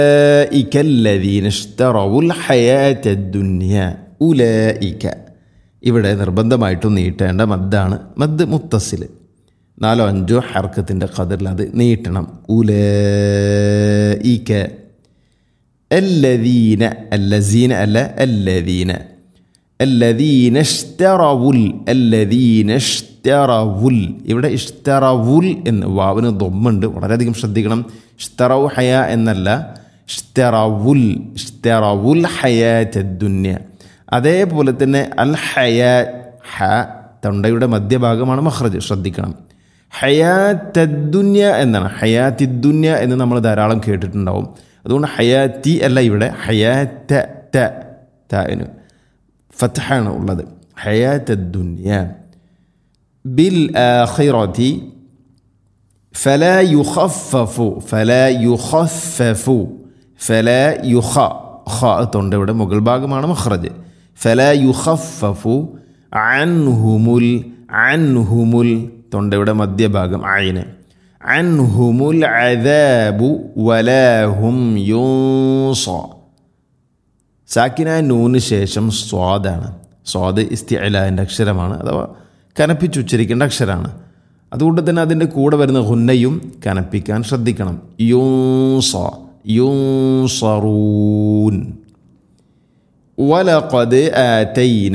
أولئك الذين اشتروا الحياة الدنيا أولئك ഇവിടെ നിർബന്ധമായിട്ടും നീട്ടേണ്ട മദ്ദാണ് മദ് മുത്തസിൽ നാലോ അഞ്ചോ ഹർക്കത്തിൻ്റെ കതിറിൽ അത് നീട്ടണം ഉലീക الذين الذين അല്ല الذين الذين اشتروا الذين اشتروا ഇവിടെ ഇഷ്തറവുൽ എന്ന് വാവിന് ദൊമ്മുണ്ട് വളരെയധികം ശ്രദ്ധിക്കണം ഇഷ്തറവു ഹയ എന്നല്ല ഇഷ്തറവുൽ ഇഷ്തറവുൽ ഹയാത്ത് ദുന്യ അതേപോലെ തന്നെ അൽ ഹയാ ഹ തൊണ്ടയുടെ മധ്യഭാഗമാണ് മഹ്റജ് ശ്രദ്ധിക്കണം ഹയാത്തദ്ദുന്യ എന്നാണ് ഹയാത്തിദ്ദുന്യ എന്ന് നമ്മൾ ധാരാളം കേട്ടിട്ടുണ്ടാവും അതുകൊണ്ട് ഹയാത്തി അല്ല ഇവിടെ ഹയാത്ത ത താന് ഫത്ഹാണ് ഉള്ളത് ഹയാത്തദ്ദുന്യ ബിൽ ആഖിറതി فلا يخفف فلا يخفف فلا يخ ഖ തൊണ്ടയുടെ മുകൾ ഭാഗമാണ് മഖ്റജ് ഫല യുഖഫഫു അൻഹുമുൽ അൻഹുമുൽ തൊണ്ടയുടെ മധ്യഭാഗം അയിന് അൻഹുമുൽ അദാബു വലാഹും യൂസ സാക്കിന നൂന് ശേഷം സ്വാദാണ് സ്വാദ് ഇസ്തിഅലാൻ്റെ അക്ഷരമാണ് അഥവാ കനപ്പിച്ചുച്ചരിക്കേണ്ട അക്ഷരമാണ് അതുകൊണ്ട് തന്നെ അതിൻ്റെ കൂടെ വരുന്ന ഹുന്നയും കനപ്പിക്കാൻ ശ്രദ്ധിക്കണം യൂസ യൂസറൂൻ വലഖദ് ആതൈന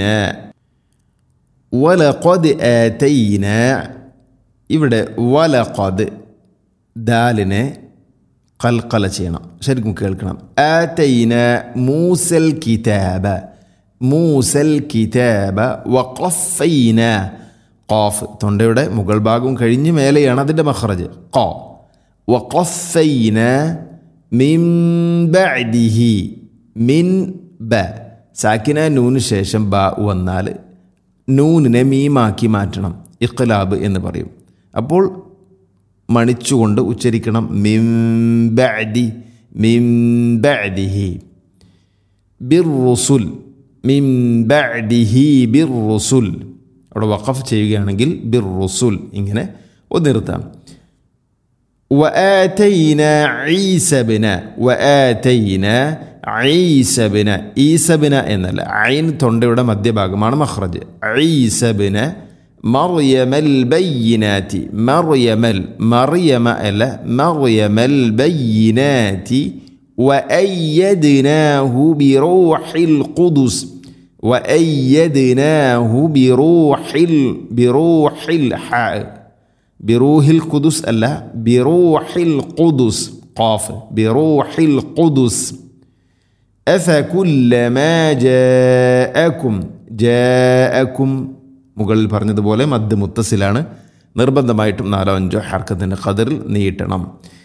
വലഖദ് ആതൈന ഇവിടെ വലഖദ് ദാലിനെ കൽക്കല ചെയ്യണം ശരിക്കും കേൾക്കണം ആതൈന മൂസൽ കിതാബ മൂസൽ കിതാബ വഖഫൈന ഖാഫ് തൊണ്ടയുടെ മുകൾ ഭാഗവും കഴിഞ്ഞ് മേലെയാണ് അതിൻ്റെ മഖ്റജ് ഖ വഖഫൈന മിൻ ബഅദിഹി മിൻ ബ സാക്കിന നൂന് ശേഷം ബ വന്നാൽ നൂനിനെ മീമാക്കി മാറ്റണം ഇഖ്ലാബ് എന്ന് പറയും അപ്പോൾ മണിച്ചുകൊണ്ട് ഉച്ചരിക്കണം മിംബഅദി മിംബഅദിഹി ബിർറുസുൽ മിംബഅദിഹി ബിർറുസുൽ അവിടെ വഖഫ് ചെയ്യുകയാണെങ്കിൽ ബിർറുസുൽ ഇങ്ങനെ ഒന്നിർത്താം وآتينا عيسى بن وآتينا عيسى بن ഈസ ബിന എന്നല്ല ഐൻ തൊണ്ടയുടെ മധ്യഭാഗമാണ് മഖ്റജ് ഈസ ബിന മറിയമൽ ബയ്യിനാറ്റി മറിയമൽ മറിയമ അല്ല മറിയമൽ ബയ്യിനാറ്റി وأيدناه بروح القدس وأيدناه بروح ال بروح الحاء بروح القدس ألا بروح القدس قاف بروح القدس أفكلما جاءكم جاءكم മുകളിൽ പറഞ്ഞതുപോലെ മദ് മുത്തസിലാണ് നിർബന്ധമായിട്ടും നാലോ അഞ്ചോ ഹർക്കത്തിൻ്റെ ഖദറിൽ നീട്ടണം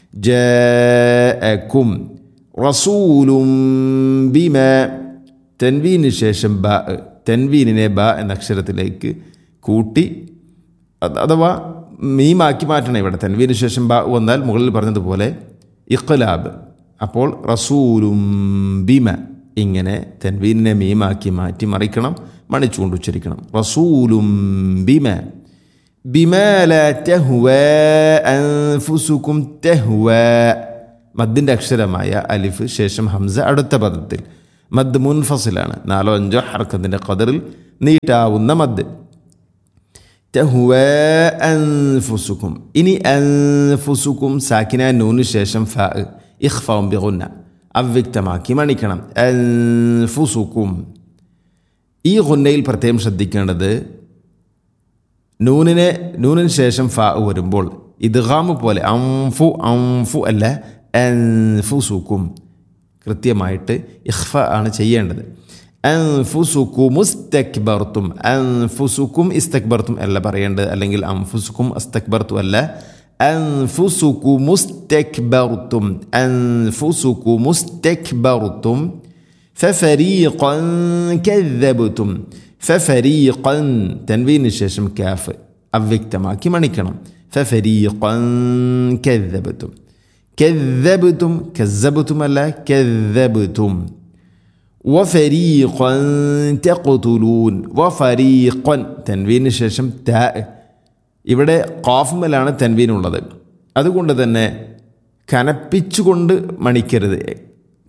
ജക്കും റസൂലും ബിമ തെൻവീന് ശേഷം ബ തെൻവീനിനെ ബ എന്ന അക്ഷരത്തിലേക്ക് കൂട്ടി അഥവാ മീമാക്കി മാറ്റണം ഇവിടെ തെൻവീന് ശേഷം ബ വന്നാൽ മുകളിൽ പറഞ്ഞതുപോലെ ഇഖ്ലാബ് അപ്പോൾ റസൂലും ബിമ ഇങ്ങനെ തെൻവീനിനെ മീമാക്കി മാറ്റി മറിക്കണം മണിച്ചുകൊണ്ട് ഉച്ചരിക്കണം റസൂലും ബിമ ബിമാല തെഹുവ അൻഫുസുക്കും തെഹുവ മദ്ദിൻ്റെ അക്ഷരമായ അലിഫ് ശേഷം ഹംസ അടുത്ത പദത്തിൽ മദ് മുൻഫസിലാണ് നാലോ അഞ്ചോ ഹർക്കത്തിൻ്റെ കതറിൽ നീട്ടാവുന്ന മദ് തെഹുവ അൻഫുസുക്കും ഇനി അൻഫുസുക്കും സാക്കിന നൂന് ശേഷം ഫ ഇഖ്ഫാവും ബിഗുന്ന അവ്യക്തമാക്കി മണിക്കണം അൻഫുസുക്കും ഈ ഗുന്നയിൽ പ്രത്യേകം ശ്രദ്ധിക്കേണ്ടത് നൂനിനെ നൂനിന് ശേഷം ഫ വരുമ്പോൾ ഇദ്ഗാമ് പോലെ അംഫു അംഫു അല്ല അൻഫുസുക്കും കൃത്യമായിട്ട് ഇഖ്ഫ ആണ് ചെയ്യേണ്ടത് അൻഫുസുക്കും ഇസ്തക്ബർത്തും അൻഫുസുക്കും ഇസ്തക്ബർത്തും അല്ല പറയേണ്ടത് അല്ലെങ്കിൽ അൻഫുസുക്കും അസ്തക്ബർത്തു അല്ല അൻഫുസുക്കും ഇസ്തക്ബർത്തും അൻഫുസുക്കും ഇസ്തക്ബർത്തും ففريقا كذبتم ففريقا تنوين الشاشم كاف അവ്യക്തമാക്കി മണിക്കണം ففريقا كذبتم كذبتم كذبتم അല്ല كذبتم وفريقا تقتلون وفريقا തൻവീന് ശേഷം താ ഇവിടെ കാഫുമലാണ് തൻവീൻ ഉള്ളത് അതുകൊണ്ട് തന്നെ കനപ്പിച്ചുകൊണ്ട് മണിക്കരുത്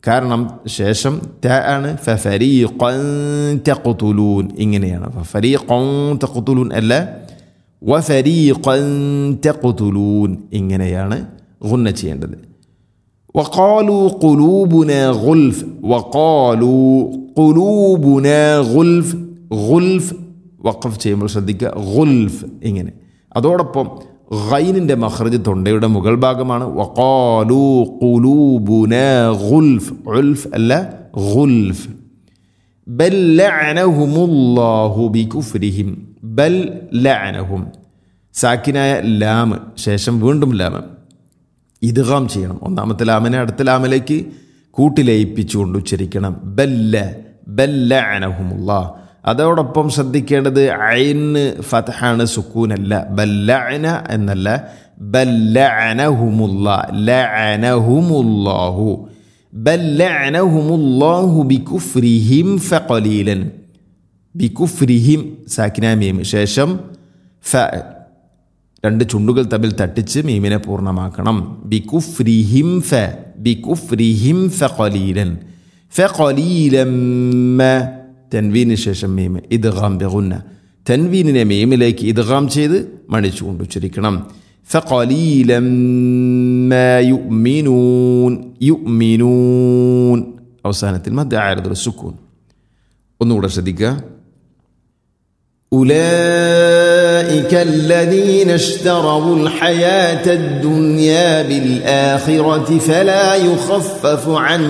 കാരണം ശേഷം ത ആണ് ഫരീഖൻ തഖ്തുലൂൻ ഇങ്ങനെയാണ് ഫരീഖൻ തഖ്തുലൂൻ അല്ല വഫരീഖൻ തഖ്തുലൂൻ ഇങ്ങനെയാണ് ഗുന്ന ചെയ്യേണ്ടത് وقالوا قلوبنا غلف وقالوا قلوبنا غلف غلف വഖഫ് ചെയ്യുമ്പോൾ ശ്രദ്ധിക്കുക ഗുൽഫ് ഇങ്ങനെ അതോടൊപ്പം ഗൈനിൻ്റെ മഹ്റജ് തൊണ്ടയുടെ മുകൾ ഭാഗമാണ് വഖാലു ഖുലൂബുന ഗുൽഫ് ഉൽഫ് അല്ല ഗുൽഫ് ബൽ ലഅനഹുമുല്ലാഹു ബികുഫ്രിഹിം ബൽ ലഅനഹും സാക്കിനായ ലാം ശേഷം വീണ്ടും ലാം ഇദ്ഗാം ചെയ്യണം ഒന്നാമത്തെ ലാമിനെ അടുത്ത ലാമിലേക്ക് കൂട്ടിലയിപ്പിച്ചുകൊണ്ട് ഉച്ചരിക്കണം ബല്ല ബല്ല അനഹുമുള്ള അതോടൊപ്പം ശ്രദ്ധിക്കേണ്ടത് ഐന് ഫതഹാണ് സുക്കൂനല്ല ബല്ലഅന എന്നല്ല ബല്ലഅനഹുമുള്ള ലഅനഹുമുല്ലാഹു ബല്ലഅനഹുമുല്ലാഹു ബികുഫ്രിഹിം ഫഖലീലൻ ബികുഫ്രിഹിം സാക്കിന മീം ശേഷം ഫ രണ്ട് ചുണ്ടുകൾ തമ്മിൽ തട്ടിച്ച് മീമിനെ പൂർണ്ണമാക്കണം ബികുഫ്രിഹിം ഫ ബികുഫ്രിഹിം ഫഖലീലൻ ഫഖലീലമ്മ തൻവീന് ശേഷം മീം ഇദ്ഗാം ബിഗുന്ന തൻവീനിനെ മീമിലേക്ക് ഇദ്ഗാം ചെയ്ത് മണിച്ചുകൊണ്ട് ഉച്ചരിക്കണം ഫഖലീലമ്മ യുഅ്മിനൂൻ യുഅ്മിനൂൻ അവസാനത്തിൽ മധ്യ ആയിരത്തിൽ സുക്കൂൻ ഒന്നുകൂടെ ശ്രദ്ധിക്കുക أولئك الذين اشتروا الحياة الدنيا بالآخرة فلا يخفف عنهم